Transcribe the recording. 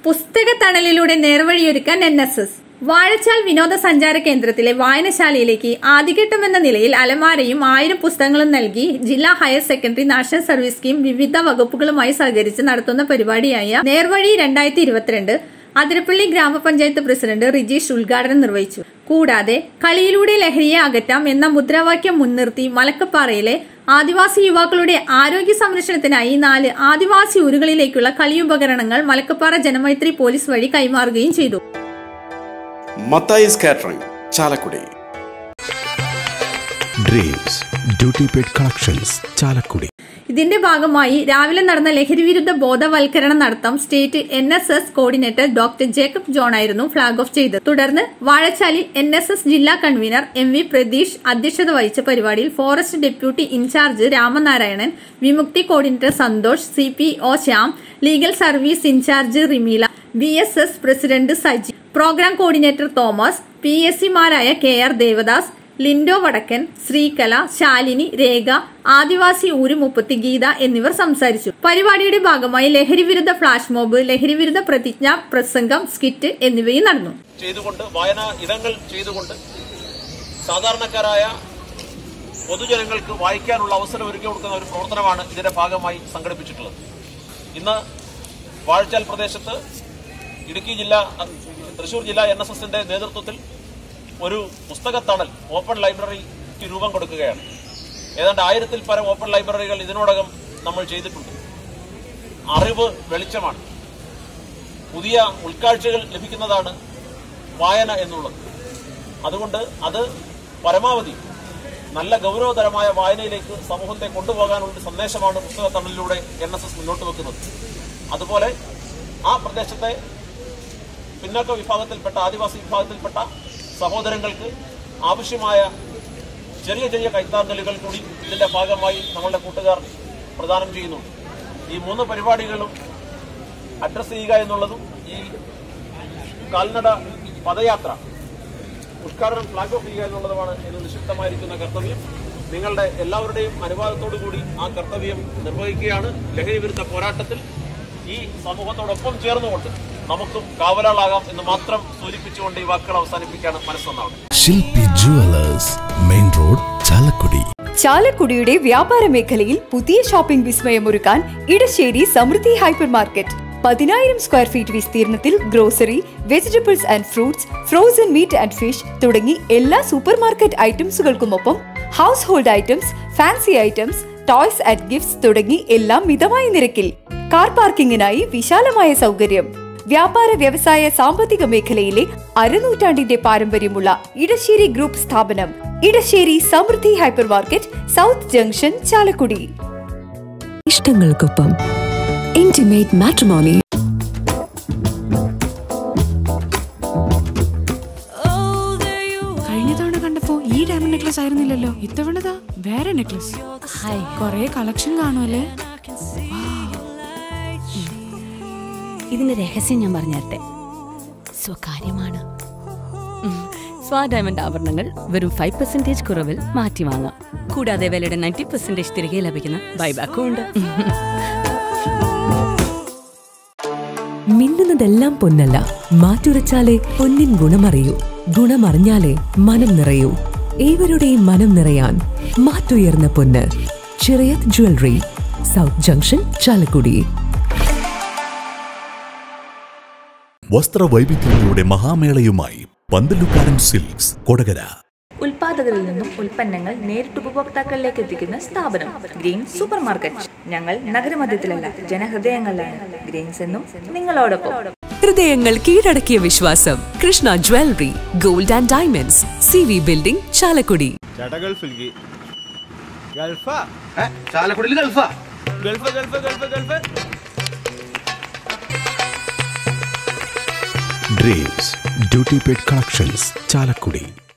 പുസ്തക തണലിലൂടെ നേർവഴിയൊരുക്കാൻ എൻ എസ് എസ് വാഴച്ചാൽ വിനോദസഞ്ചാര കേന്ദ്രത്തിലെ വായനശാലയിലേക്ക് ആദ്യഘട്ടം എന്ന നിലയിൽ അലമാരയും ആയിരം പുസ്തകങ്ങളും നൽകി ജില്ലാ higher secondary national service scheme വിവിധ വകുപ്പുകളുമായി സഹകരിച്ച് നടത്തുന്ന പരിപാടിയായ നേർവഴി രണ്ടായിരത്തി ഇരുപത്തിരണ്ട് അതിരപ്പള്ളി ഗ്രാമപഞ്ചായത്ത് പ്രസിഡന്റ് റിജീഷ് ഉദ്ഘാടനം നിർവഹിച്ചു കൂടാതെ കളിയിലൂടെ ലഹരിയെ അകറ്റാം എന്ന മുദ്രാവാക്യം മുൻനിർത്തി മലക്കപ്പാറയിലെ ആദിവാസി യുവാക്കളുടെ ആരോഗ്യ സംരക്ഷണത്തിനായി നാല് ആദിവാസി ഊരുകളിലേക്കുള്ള കളിയുപകരണങ്ങൾ മലക്കപ്പാറ ജനമൈത്രി പോലീസ് വഴി കൈമാറുകയും ചെയ്തു Mathai's catering Chalakudy dreams duty paid collections Chalakudy ഇതിന്റെ ഭാഗമായി രാവിലെ നടന്ന ലഹരിവിരുദ്ധ ബോധവൽക്കരണ നടത്തം state N S S coordinator doctor Jacob John ആയിരുന്നു ഫ്ളാഗ് ഓഫ് ചെയ്തത് തുടർന്ന് വാഴച്ചാലിൽ എൻ എസ് എസ് ജില്ലാ കൺവീനർ എം വി പ്രതീഷ് അധ്യക്ഷത വഹിച്ച പരിപാടിയിൽ forest deputy incharge Ramanarayanan Vimukthi coordinator Santhosh C P O Shyam legal service incharge Rimeela B S S president Saji programme coordinator Thomas P S സിമാരായ K R Devadas Lindo Vadakkan Sreekala Shalini രേഖ ആദിവാസി ഊര് മുപ്പത്തി ഗീത എന്നിവർ സംസാരിച്ചു പരിപാടിയുടെ ഭാഗമായി ലഹരിവിരുദ്ധ ഫ്ലാഷ് മോബ് ലഹരിവിരുദ്ധ പ്രതിജ്ഞ പ്രസംഗം സ്കിറ്റ് എന്നിവയും നടന്നു ചെയ്തുകൊണ്ട് വായനാ ഇനങ്ങൾ ചെയ്തുകൊണ്ട് സാധാരണക്കാരായ പൊതുജനങ്ങൾക്ക് വായിക്കാനുള്ള അവസരം ഒരുക്കി കൊടുക്കുന്ന ഒരു പ്രവർത്തനമാണ് ഇതിന്റെ ഭാഗമായി സംഘടിപ്പിച്ചിട്ടുള്ളത് ഇന്ന് വാഴച്ചാൽ പ്രദേശത്ത് ഇടുക്കി ജില്ലാ തൃശൂർ ജില്ലാ എൻ എസ് എസിന്റെ നേതൃത്വത്തിൽ ഒരു പുസ്തകത്തണൽ ഓപ്പൺ ലൈബ്രറിക്ക് രൂപം കൊടുക്കുകയാണ് ഏതാണ്ട് ആയിരത്തിൽ പരം ഓപ്പൺ ലൈബ്രറികൾ ഇതിനോടകം നമ്മൾ ചെയ്തിട്ടുണ്ട് അറിവ് വെളിച്ചമാണ് പുതിയ ഉൾക്കാഴ്ചകൾ ലഭിക്കുന്നതാണ് വായന എന്നുള്ളത് അതുകൊണ്ട് അത് പരമാവധി നല്ല ഗൗരവതരമായ വായനയിലേക്ക് സമൂഹത്തെ കൊണ്ടുപോകാനുള്ള ഒരു സന്ദേശമാണ് പുസ്തകത്തണലിലൂടെ എൻ എസ് എസ് മുന്നോട്ട് വെക്കുന്നത് അതുപോലെ ആ പ്രദേശത്തെ പിന്നാക്ക വിഭാഗത്തിൽപ്പെട്ട ആദിവാസി വിഭാഗത്തിൽപ്പെട്ട സഹോദരങ്ങൾക്ക് ആവശ്യമായ ചെറിയ ചെറിയ കൈത്താങ്ങലുകൾ കൂടി ഇതിന്റെ ഭാഗമായി നമ്മളുടെ കൂട്ടുകാർ പ്രദാനം ചെയ്യുന്നുണ്ട് ഈ മൂന്ന് പരിപാടികളും അഡ്രസ് ചെയ്യുക എന്നുള്ളതും ഈ കാൽനട പദയാത്ര ഉദ്ഘാടനം ഫ്ലാഗ് ഓഫ് ചെയ്യുക എന്നുള്ളതുമാണ് ഇത് നിക്ഷിപ്തമായിരിക്കുന്ന കർത്തവ്യം നിങ്ങളുടെ എല്ലാവരുടെയും അനുവാദത്തോടു കൂടി ആ കർത്തവ്യം നിർവഹിക്കുകയാണ് ലഹരി വിരുദ്ധ പോരാട്ടത്തിൽ ഈ സമൂഹത്തോടൊപ്പം ചേർന്നുകൊണ്ട് നമുക്കും കാവലാളാകാം എന്ന് മാത്രം സൂചിപ്പിച്ചുകൊണ്ട് ഈ വാക്കുകൾ അവസാനിപ്പിക്കാണ് മനസ്സൊന്നാണ് Shilpi jewellers main road Chalakudy ചാലക്കുടിയുടെ വ്യാപാര മേഖലയിൽ പുതിയ ഷോപ്പിംഗ് വിസ്മയമൊരുക്കാൻ ഇടശ്ശേരി സമൃദ്ധി ഹൈപ്പർ മാർക്കറ്റ് പതിനായിരം സ്ക്വയർ ഫീറ്റ് വിസ്തീർണത്തിൽ grocery vegetables and fruits frozen meat and fish തുടങ്ങി എല്ലാ സൂപ്പർ മാർക്കറ്റ് ഐറ്റംസുകൾക്കുമൊപ്പം household items fancy items toys and gifts തുടങ്ങി എല്ലാം മിതമായ നിരക്കിൽ കാർ പാർക്കിങ്ങിനായി വിശാലമായ സൗകര്യം വ്യാപാര വ്യവസായ സാമ്പത്തിക മേഖലയിലെ അരനൂറ്റാണ്ടിന്റെ പാരമ്പര്യമുള്ള ഇടശ്ശേരി ഗ്രൂപ്പ് സ്ഥാപനം Edassery Samruddhi hypermarket south junction Chalakudy ഇഷ്ടങ്ങൾക്കൊപ്പം ഇന്റിമേറ്റ് മാട്രിമോണി കഴിഞ്ഞ തവണ കണ്ടപ്പോ ഈ ഡയമണ്ട് നെക്ലസ് ആയിരുന്നില്ലല്ലോ ഇത്തവണതാ വേറെ നെക്ലസ് കൊറേ കളക്ഷൻ കാണുമല്ലേ ഇതിന്റെ രഹസ്യം ഞാൻ പറഞ്ഞുതരട്ടെ സ്വകാര്യമാണ് ഉം. സ്വാ ഡയമണ്ട് ആഭരണങ്ങൾ വെറും ഫൈവ് പെർസെന്റേജ് കുറവിൽ മാറ്റി വാങ്ങാം കൂടാതെ വിലയുടെ നയൻറ്റി പെർസെന്റേജ് തിരികെ ലഭിക്കുന്ന ബൈബാക്കും ഉണ്ട് മിന്നുന്നതെല്ലാം പൊന്നല്ല മാറ്റുരച്ചാലേ പൊന്നിൻ ഗുണമറിയൂ ഗുണമറിഞ്ഞാലേ മനം നിറയൂ ഏവരുടെയും മനം നിറയാൻ മാറ്റുയർന്ന പൊന്ന് Chirayath jewellery south junction Chalakudy വസ്ത്രവൈവിധ്യങ്ങളുടെ മഹാമേളയുമായി പന്തലുക്കാരൻ സിൽക്സ് കൊടകര ഉൽപാദകരിൽ നിന്നും ഉൽപ്പന്നങ്ങൾ നേരിട്ട് ഉപഭോക്താക്കളിലേക്ക് എത്തിക്കുന്ന സ്ഥാപനം ഗ്രീൻ സൂപ്പർ മാർക്കറ്റ് ഞങ്ങൾ നഗരമധ്യത്തിലല്ല ജനഹൃദയങ്ങളിലാണ് ഗ്രീൻസ് എന്നും നിങ്ങളോടൊപ്പം ഹൃദയങ്ങൾ കീഴടക്കിയ വിശ്വാസം Krishna jewellery gold and diamonds C V building Chalakudy ചേട്ടാ ഗൾഫിലേക്ക് ഗൾഫാ ചാലക്കുടിയിൽ ഗൾഫാ Gulf Gulf Gulf Gulf dreams duty paid collections Chalakudy